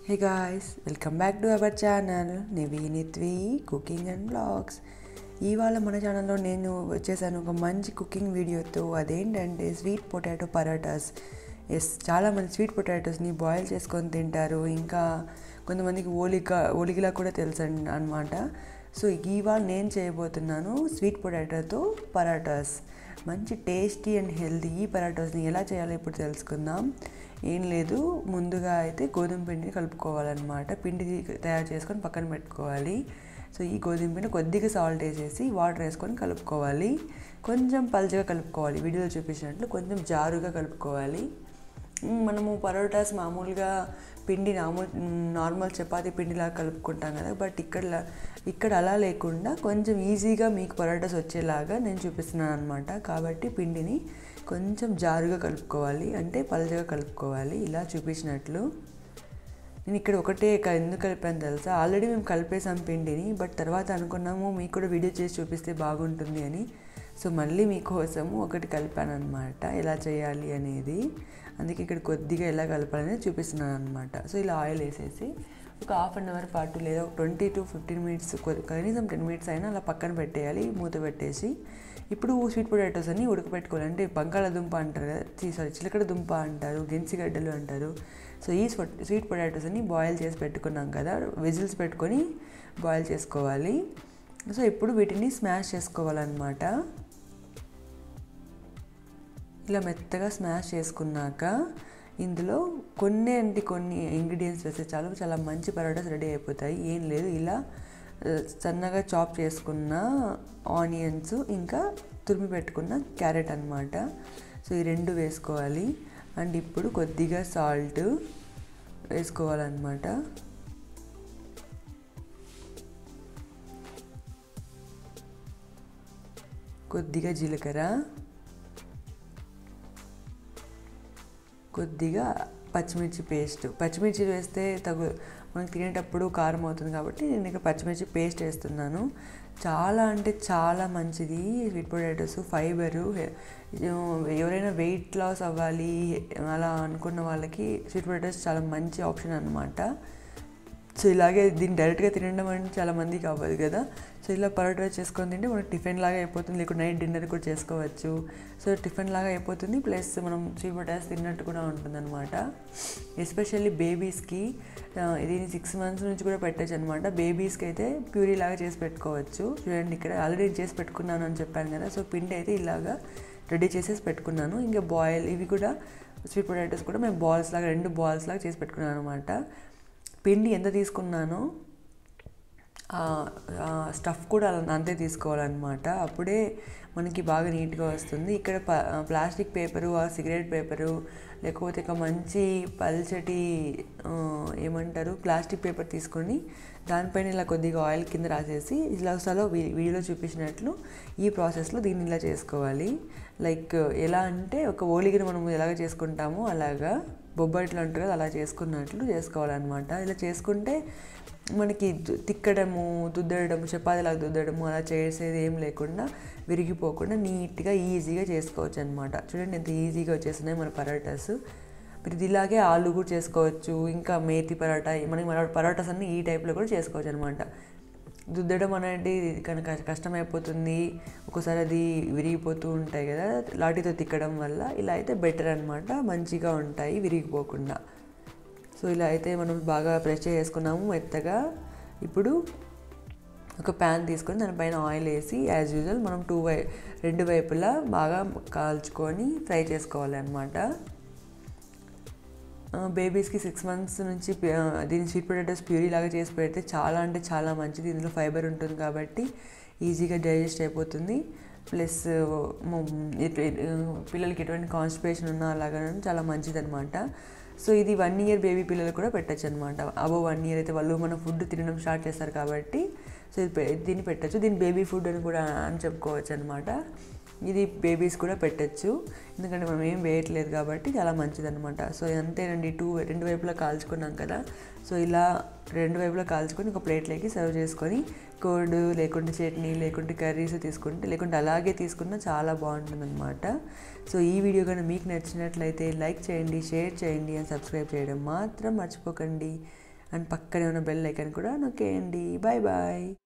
hey guys welcome back to our channel నివీనిత్వి cooking and blogs ఇవాళ మన ఛానల్లో నేను వచ్చేసాను ఒక మంచి కుకింగ్ వీడియోతో అదేంటంటే స్వీట్ పొటాటో పరాటాస్ ఎస్ చాలామంది స్వీట్ పొటాటోస్ని బాయిల్ చేసుకొని తింటారు ఇంకా కొంతమందికి ఓలిక ఓలిగిలా కూడా తెలుసు అనమాట సో ఇవాళ నేను చేయబోతున్నాను స్వీట్ పొటాటోతో పరాటాస్ మంచి టేస్టీ అండ్ హెల్తీ ఈ పరాటాస్ని ఎలా చేయాలో ఇప్పుడు తెలుసుకుందాం ఏం లేదు ముందుగా అయితే గోధుమ పిండిని కలుపుకోవాలన్నమాట పిండి తయారు చేసుకొని పక్కన పెట్టుకోవాలి సో ఈ గోధుమ పిండి కొద్దిగా సాల్ట్ వేసేసి వాటర్ వేసుకొని కలుపుకోవాలి కొంచెం పల్చగా కలుపుకోవాలి వీడియోలో చూపించినట్లు కొంచెం జారుగా కలుపుకోవాలి మనము పరోటాస్ మామూలుగా పిండి నార్మల్ నార్మల్ చపాతీ పిండిలా కలుపుకుంటాం కదా బట్ ఇక్కడ ఇక్కడ అలా లేకుండా కొంచెం ఈజీగా మీకు పరోటాస్ వచ్చేలాగా నేను చూపిస్తున్నాను అనమాట కాబట్టి పిండిని కొంచెం జారుగా కలుపుకోవాలి అంటే పలచగా కలుపుకోవాలి ఇలా చూపించినట్లు నేను ఇక్కడ ఒకటే ఎందుకు కలిపాను తెలుసా ఆల్రెడీ మేము కలిపేసాం పిండిని బట్ తర్వాత అనుకున్నాము మీకు కూడా వీడియో చేసి చూపిస్తే బాగుంటుంది అని సో మళ్ళీ మీకోసము ఒకటి కలిపాను అనమాట ఎలా చేయాలి అనేది అందుకే ఇక్కడ కొద్దిగా ఎలా కలపాలని చూపిస్తున్నాను అనమాట సో ఇలా ఆయిల్ వేసేసి ఒక హాఫ్ అన్ అవర్ పాటు లేదా ఒక ట్వంటీ టు ఫిఫ్టీన్ మినిట్స్ కనీసం టెన్ మినిట్స్ అయినా అలా పక్కన పెట్టేయాలి మూత పెట్టేసి ఇప్పుడు స్వీట్ పొటాటోస్ అని ఉడకపెట్టుకోవాలి అంటే బంగాళాదుంప అంటారు కదా సారీ చిలకడ దుంప అంటారు గెంచిగడ్డలు అంటారు సో ఈ స్వీట్ పొటాటోస్ అని బాయిల్ చేసి పెట్టుకున్నాం కదా విజిల్స్ పెట్టుకొని బాయిల్ చేసుకోవాలి సో ఇప్పుడు వీటిని స్మాష్ చేసుకోవాలన్నమాట ఇలా మెత్తగా స్మాష్ చేసుకున్నాక ఇందులో కొన్ని అంటే కొన్ని ఇంగ్రీడియంట్స్ వేస్తే చాలు చాలా మంచి పరోటాస్ రెడీ అయిపోతాయి ఏం లేదు ఇలా సన్నగా చాప్ చేసుకున్న ఆనియన్స్ ఇంకా తురిమి పెట్టుకున్న క్యారెట్ అనమాట సో ఈ రెండు వేసుకోవాలి అండ్ ఇప్పుడు కొద్దిగా సాల్ట్ వేసుకోవాలన్నమాట కొద్దిగా జీలకర్ర కొద్దిగా పచ్చిమిర్చి పేస్ట్ పచ్చిమిర్చి వేస్తే తగు మనకు తినేటప్పుడు కారం అవుతుంది కాబట్టి నేను ఇక్కడ పచ్చిమిర్చి పేస్ట్ వేస్తున్నాను చాలా అంటే చాలా మంచిది స్వీట్ పొటాటోస్ ఫైబరు ఎవరైనా వెయిట్ లాస్ అవ్వాలి అలా అనుకున్న వాళ్ళకి స్వీట్ పొటాటోస్ చాలా మంచి ఆప్షన్ అనమాట సో ఇలాగే దీన్ని డైరెక్ట్గా తినడం అంటే చాలా మందికి అవ్వదు కదా సో ఇలా పరోటా చేసుకొని తింటే మనకి టిఫిన్ లాగా అయిపోతుంది లేకుంటే నైట్ డిన్నర్ కూడా చేసుకోవచ్చు సో టిఫిన్ లాగా అయిపోతుంది ప్లస్ మనం స్వీట్ పొటాటోస్ తిన్నట్టు కూడా ఉంటుంది అనమాట ఎస్పెషల్లీ బేబీస్కి దీన్ని సిక్స్ మంత్స్ నుంచి కూడా పెట్టచ్చు అనమాట బేబీస్కి అయితే ప్యూరీ లాగా చేసి పెట్టుకోవచ్చు చూడండి ఇక్కడ ఆల్రెడీ చేసి పెట్టుకున్నాను అని చెప్పాను కదా సో పిండి అయితే ఇలాగా రెడీ చేసేసి పెట్టుకున్నాను ఇంకా బాయిల్ ఇవి కూడా స్వీట్ పొటాటోస్ కూడా మేము బాల్స్ లాగా రెండు బాల్స్ లాగా చేసి పెట్టుకున్నాను అనమాట పిండి ఎంత తీసుకున్నానో స్టఫ్ కూడా అలా అంతే తీసుకోవాలన్నమాట అప్పుడే మనకి బాగా నీట్గా వస్తుంది ఇక్కడ ప ప్లాస్టిక్ పేపరు ఆ సిగరెట్ పేపరు లేకపోతే ఒక మంచి పల్చటి ఏమంటారు ప్లాస్టిక్ పేపర్ తీసుకొని దానిపైన ఇలా కొద్దిగా ఆయిల్ కింద రాసేసి ఇలా అసలు వీడియోలో చూపించినట్లు ఈ ప్రాసెస్లో దీన్ని ఇలా చేసుకోవాలి లైక్ ఎలా అంటే ఒక ఓలిగిని మనం ఎలాగ చేసుకుంటామో అలాగా బొబ్బట్లు అంటారు కదా అలా చేసుకున్నట్లు చేసుకోవాలన్నమాట ఇలా చేసుకుంటే మనకి తిక్కడము దుద్దడము చపాతీలాగా దుద్దడము అలా చేసేది ఏం లేకుండా విరిగిపోకుండా నీట్గా ఈజీగా చేసుకోవచ్చు అనమాట చూడండి ఎంత ఈజీగా వచ్చేస్తున్నాయి మన పరాటాస్ మీరు ఇది ఇలాగే ఆలు కూడా చేసుకోవచ్చు ఇంకా మేతి పరాటా మనకి మన పరాటాస్ అన్నీ ఈ టైప్లో కూడా చేసుకోవచ్చు అనమాట దుద్దడం అనేది కనుక కష్టమైపోతుంది ఒక్కోసారి అది విరిగిపోతూ ఉంటాయి కదా లాటితో తిక్కడం వల్ల ఇలా అయితే బెటర్ అనమాట మంచిగా ఉంటాయి విరిగిపోకుండా సో ఇలా అయితే మనం బాగా ప్రెస్ చేసుకున్నాము మెత్తగా ఇప్పుడు ఒక ప్యాన్ తీసుకొని దానిపైన ఆయిల్ వేసి యాజ్ యూజువల్ మనం టూ వై రెండు వైపులా బాగా కాల్చుకొని ఫ్రై చేసుకోవాలి అనమాట బేబీస్కి సిక్స్ మంత్స్ నుంచి దీని స్వీట్ పొటాటోస్ ప్యూరీ లాగా చేసి పెడితే చాలా అంటే చాలా మంచిది ఇందులో ఫైబర్ ఉంటుంది కాబట్టి ఈజీగా డైజెస్ట్ అయిపోతుంది ప్లస్ పిల్లలకి ఎటువంటి కాన్స్టిపేషన్ ఉన్నా అలాగా చాలా మంచిది అనమాట సో ఇది వన్ ఇయర్ బేబీ పిల్లలు కూడా పెట్టచ్చు అనమాట అబో వన్ ఇయర్ అయితే వాళ్ళు మన ఫుడ్ తినడం స్టార్ట్ చేస్తారు కాబట్టి సో ఇది దీన్ని పెట్టచ్చు దీన్ని బేబీ ఫుడ్ అని కూడా అని చెప్పుకోవచ్చు అనమాట ఇది బేబీస్ కూడా పెట్టచ్చు ఎందుకంటే మనం ఏం వేయట్లేదు కాబట్టి చాలా మంచిదన్నమాట సో అంతేనండి టూ రెండు వైపులా కాల్చుకున్నాం కదా సో ఇలా రెండు వైపులా కాల్చుకొని ఒక ప్లేట్లోకి సర్వ్ చేసుకొని కోడ్ లేకుంటే చట్నీ లేకుంటే కర్రీస్ తీసుకుంటే లేకుంటే అలాగే తీసుకున్నా చాలా బాగుంటుంది అనమాట సో ఈ వీడియో కానీ మీకు నచ్చినట్లయితే లైక్ చేయండి షేర్ చేయండి అండ్ సబ్స్క్రైబ్ చేయడం మాత్రం మర్చిపోకండి అండ్ పక్కనే ఉన్న బెల్ ఐకాన్ కూడా నొక్కేయండి బాయ్ బాయ్